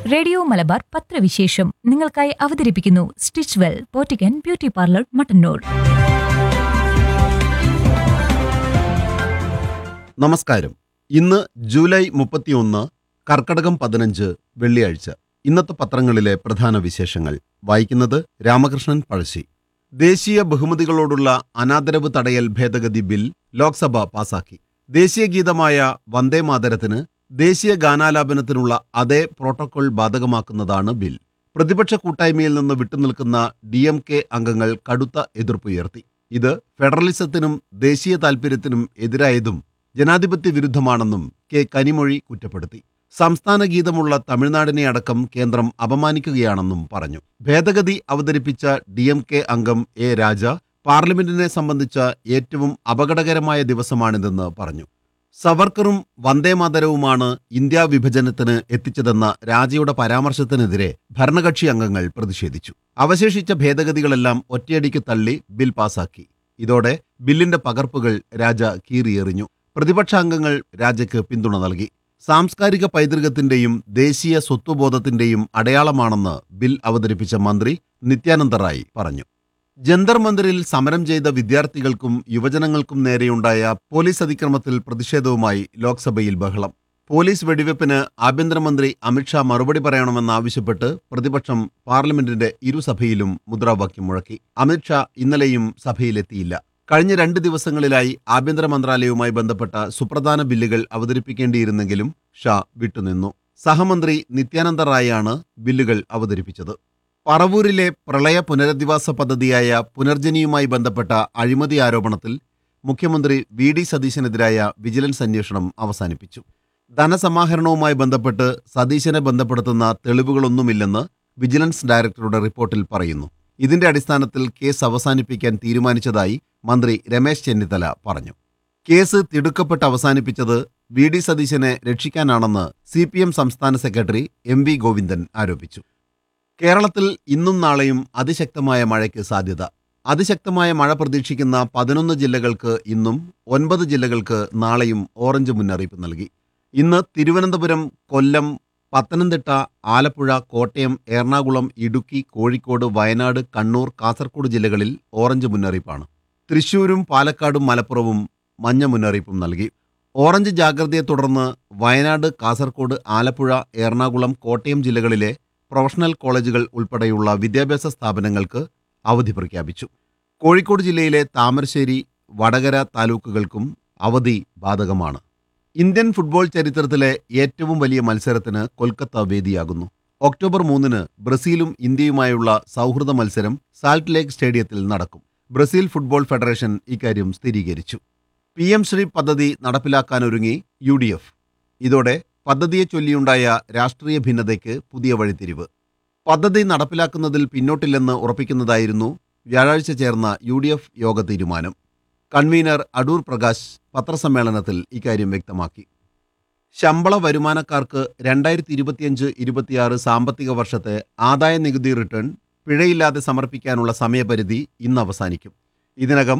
radio Malabar പത്രവിശേഷം നിങ്ങൾക്കായി അവതരിപ്പിക്കുന്നു സ്റ്റിച്ച് വെൽ പോറ്റിക്കൻ ബ്യൂട്ടി പാർലർ മട്ടന്നൂർ നമസ്കാരം ഇന്ന് ജൂലൈ മുപ്പത്തിയൊന്ന് കർക്കടകം പതിനഞ്ച് വെള്ളിയാഴ്ച ഇന്നത്തെ പത്രങ്ങളിലെ പ്രധാന വിശേഷങ്ങൾ വായിക്കുന്നത് രാമകൃഷ്ണൻ പഴശ്ശി ദേശീയ ബഹുമതികളോടുള്ള അനാദരവ് തടയൽ ഭേദഗതി ബിൽ ലോക്സഭ പാസാക്കി ദേശീയ ഗീതമായ വന്ദേ മാതരത്തിന് ദേശീയ ഗാനാലാപനത്തിനുള്ള അതേ പ്രോട്ടോകോൾ ബാധകമാക്കുന്നതാണ് ബിൽ പ്രതിപക്ഷ കൂട്ടായ്മയിൽ നിന്ന് വിട്ടുനിൽക്കുന്ന ഡി എം കെ അംഗങ്ങൾ കടുത്ത എതിർപ്പുയർത്തി ഇത് ഫെഡറലിസത്തിനും ദേശീയ താൽപര്യത്തിനും എതിരായതും ജനാധിപത്യ വിരുദ്ധമാണെന്നും കെ കനിമൊഴി കുറ്റപ്പെടുത്തി സംസ്ഥാന ഗീതമുള്ള തമിഴ്നാടിനെ അടക്കം കേന്ദ്രം അപമാനിക്കുകയാണെന്നും പറഞ്ഞു ഭേദഗതി അവതരിപ്പിച്ച ഡി എം കെ അംഗം എ രാജ പാർലമെന്റിനെ സംബന്ധിച്ച ഏറ്റവും അപകടകരമായ ദിവസമാണിതെന്ന് പറഞ്ഞു സവർക്കറും വന്ദേമാതരവുമാണ് ഇന്ത്യാ വിഭജനത്തിന് എത്തിച്ചതെന്ന രാജയുടെ പരാമർശത്തിനെതിരെ ഭരണകക്ഷി അംഗങ്ങൾ പ്രതിഷേധിച്ചു അവശേഷിച്ച ഭേദഗതികളെല്ലാം ഒറ്റയടിക്ക് തള്ളി ബിൽ പാസാക്കി ഇതോടെ ബില്ലിന്റെ പകർപ്പുകൾ രാജ കീറിയെറിഞ്ഞു പ്രതിപക്ഷ അംഗങ്ങൾ രാജയ്ക്ക് പിന്തുണ നൽകി സാംസ്കാരിക പൈതൃകത്തിന്റെയും ദേശീയ സ്വത്വബോധത്തിന്റെയും അടയാളമാണെന്ന് ബിൽ അവതരിപ്പിച്ച മന്ത്രി നിത്യാനന്ദ റായ് പറഞ്ഞു ജന്തർ മന്ദിറിൽ സമരം ചെയ്ത വിദ്യാർത്ഥികൾക്കും യുവജനങ്ങൾക്കും നേരെയുണ്ടായ പോലീസ് അതിക്രമത്തിൽ പ്രതിഷേധവുമായി ലോക്സഭയിൽ ബഹളം പോലീസ് വെടിവെപ്പിന് ആഭ്യന്തരമന്ത്രി അമിത്ഷാ മറുപടി പറയണമെന്നാവശ്യപ്പെട്ട് പ്രതിപക്ഷം പാർലമെന്റിന്റെ ഇരുസഭയിലും മുദ്രാവാക്യം മുഴക്കി അമിത്ഷാ ഇന്നലെയും സഭയിലെത്തിയില്ല കഴിഞ്ഞ രണ്ട് ദിവസങ്ങളിലായി ആഭ്യന്തര മന്ത്രാലയവുമായി ബന്ധപ്പെട്ട സുപ്രധാന ബില്ലുകൾ അവതരിപ്പിക്കേണ്ടിയിരുന്നെങ്കിലും ഷാ വിട്ടുനിന്നു സഹമന്ത്രി നിത്യാനന്ദ റായാണ് ബില്ലുകൾ അവതരിപ്പിച്ചത് പറവൂരിലെ പ്രളയ പുനരധിവാസ പദ്ധതിയായ പുനർജനിയുമായി ബന്ധപ്പെട്ട അഴിമതി ആരോപണത്തിൽ മുഖ്യമന്ത്രി വി ഡി സതീശനെതിരായ വിജിലൻസ് അന്വേഷണം അവസാനിപ്പിച്ചു ധനസമാഹരണവുമായി ബന്ധപ്പെട്ട് സതീശനെ ബന്ധപ്പെടുത്തുന്ന തെളിവുകളൊന്നുമില്ലെന്ന് വിജിലൻസ് ഡയറക്ടറുടെ റിപ്പോർട്ടിൽ പറയുന്നു ഇതിന്റെ അടിസ്ഥാനത്തിൽ കേസ് അവസാനിപ്പിക്കാൻ തീരുമാനിച്ചതായി മന്ത്രി രമേശ് ചെന്നിത്തല പറഞ്ഞു കേസ് തിടുക്കപ്പെട്ട് അവസാനിപ്പിച്ചത് വി ഡി സതീശനെ രക്ഷിക്കാനാണെന്ന് സി പി എം സംസ്ഥാന സെക്രട്ടറി എം വി ഗോവിന്ദൻ ആരോപിച്ചു കേരളത്തിൽ ഇന്നും നാളെയും അതിശക്തമായ മഴയ്ക്ക് സാധ്യത അതിശക്തമായ മഴ പ്രതീക്ഷിക്കുന്ന പതിനൊന്ന് ജില്ലകൾക്ക് ഇന്നും ഒൻപത് ജില്ലകൾക്ക് നാളെയും ഓറഞ്ച് മുന്നറിയിപ്പ് നൽകി ഇന്ന് തിരുവനന്തപുരം കൊല്ലം പത്തനംതിട്ട ആലപ്പുഴ കോട്ടയം എറണാകുളം ഇടുക്കി കോഴിക്കോട് വയനാട് കണ്ണൂർ കാസർഗോഡ് ജില്ലകളിൽ ഓറഞ്ച് മുന്നറിയിപ്പാണ് തൃശൂരും പാലക്കാടും മലപ്പുറവും മഞ്ഞ മുന്നറിയിപ്പും നൽകി ഓറഞ്ച് ജാഗ്രതയെ തുടർന്ന് വയനാട് കാസർഗോഡ് ആലപ്പുഴ എറണാകുളം കോട്ടയം ജില്ലകളിലെ പ്രൊഫഷണൽ കോളേജുകൾ ഉൾപ്പെടെയുള്ള വിദ്യാഭ്യാസ സ്ഥാപനങ്ങൾക്ക് അവധി പ്രഖ്യാപിച്ചു കോഴിക്കോട് ജില്ലയിലെ താമരശ്ശേരി വടകര താലൂക്കുകൾക്കും അവധി ബാധകമാണ് ഇന്ത്യൻ ഫുട്ബോൾ ചരിത്രത്തിലെ ഏറ്റവും വലിയ മത്സരത്തിന് കൊൽക്കത്ത വേദിയാകുന്നു ഒക്ടോബർ മൂന്നിന് ബ്രസീലും ഇന്ത്യയുമായുള്ള സൗഹൃദ മത്സരം സാൾട്ട് ലേക്ക് സ്റ്റേഡിയത്തിൽ നടക്കും ബ്രസീൽ ഫുട്ബോൾ ഫെഡറേഷൻ ഇക്കാര്യം സ്ഥിരീകരിച്ചു പി എം ശ്രീ പദ്ധതി നടപ്പിലാക്കാനൊരുങ്ങി യു ഡി എഫ് ഇതോടെ പദ്ധതിയെ ചൊല്ലിയുണ്ടായ രാഷ്ട്രീയ ഭിന്നതയ്ക്ക് പുതിയ വഴിത്തിരിവ് പദ്ധതി നടപ്പിലാക്കുന്നതിൽ പിന്നോട്ടില്ലെന്ന് ഉറപ്പിക്കുന്നതായിരുന്നു വ്യാഴാഴ്ച ചേർന്ന യു ഡി എഫ് യോഗ തീരുമാനം കൺവീനർ അടൂർ പ്രകാശ് പത്രസമ്മേളനത്തിൽ ഇക്കാര്യം വ്യക്തമാക്കി ശമ്പള വരുമാനക്കാർക്ക് രണ്ടായിരത്തി ഇരുപത്തിയഞ്ച് ഇരുപത്തിയാറ് സാമ്പത്തിക വർഷത്തെ ആദായ നികുതി റിട്ടേൺ പിഴയില്ലാതെ സമർപ്പിക്കാനുള്ള സമയപരിധി ഇന്ന് അവസാനിക്കും ഇതിനകം